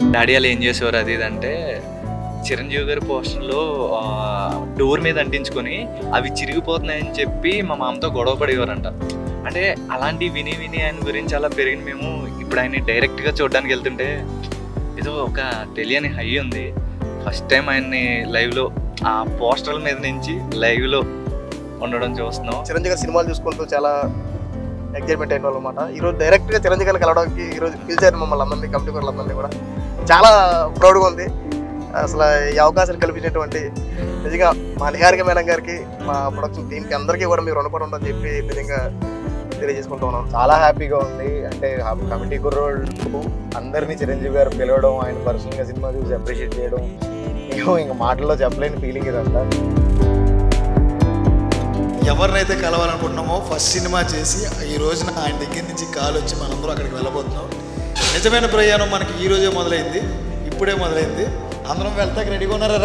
daddy వాళ్ళు ఏం చేసేవారు అది ఇది అంటే చిరంజీవి గారి పోస్టర్లో డోర్ మీద అంటించుకొని అవి చిరిగిపోతున్నాయని చెప్పి మా మామతో గొడవ పడేవారంట అంటే అలాంటి విని విని ఆయన గురించి అలా పెరిగిన మేము ఇప్పుడు ఆయన డైరెక్ట్గా చూడడానికి వెళ్తుంటే ఏదో ఒక తెలియని హై ఉంది ఫస్ట్ టైం ఆయన్ని లైవ్లో ఆ పోస్టర్ల మీద నుంచి లైవ్లో ఉండడం చూస్తున్నాం చిరంజీవి గారి సినిమాలు చూసుకుంటూ చాలా ఎగ్జైట్మెంట్ అయిన వాళ్ళు అనమాట ఈరోజు డైరెక్ట్గా చిరంజీవి గారిని కలవడానికి ఈరోజు పిలిచారు మమ్మల్ని అందరినీ కమిటీ వాళ్ళందరినీ కూడా చాలా ప్రౌడ్గా ఉంది అసలు ఈ అవకాశాలు కల్పించినటువంటి నిజంగా మా నిహారిక మేడం గారికి మా ప్రొడక్షన్ టీంకి అందరికీ కూడా మీరు రుణపడి ఉందని చెప్పి నిజంగా తెలియజేసుకుంటూ ఉన్నాం చాలా హ్యాపీగా ఉంది అంటే ఆ కమిటీ కుర్రోళ్ళు అందరినీ చిరంజీవి గారు పిలవడం ఆయన పర్సనల్గా సినిమా చూసి అప్రిషియేట్ చేయడం ఏమో ఇంకా మాటల్లో చెప్పలేని ఫీలింగ్ ఇదంతా ఎవరినైతే కలవాలనుకుంటున్నామో ఫస్ట్ సినిమా చేసి ఈ రోజున ఆయన దగ్గర నుంచి కాల్ వచ్చి మనందరం అక్కడికి వెళ్ళబోతున్నాం నిజమైన ప్రయాణం మనకి ఈ రోజే మొదలైంది ఇప్పుడే మొదలైంది అందరం వెళ్తాక రెడీగా ఉన్నారా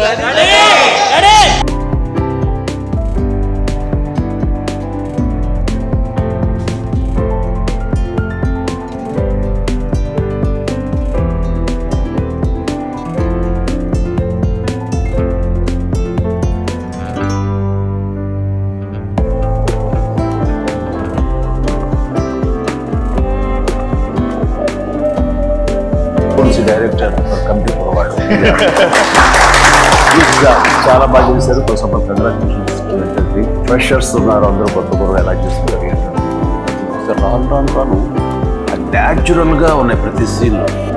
డైరెక్టర్ కమిటీ ప్రొవైడ్ చాలా బాగా చేశారు కోసం కంగ్రాచులేషన్స్ ఫ్రెషర్స్ ఉన్నారు అందరూ కొత్త కొత్త ఎలా చేస్తున్నారు రాను రాను రాను న్యాచురల్గా ఉన్నాయి ప్రతి సీన్లో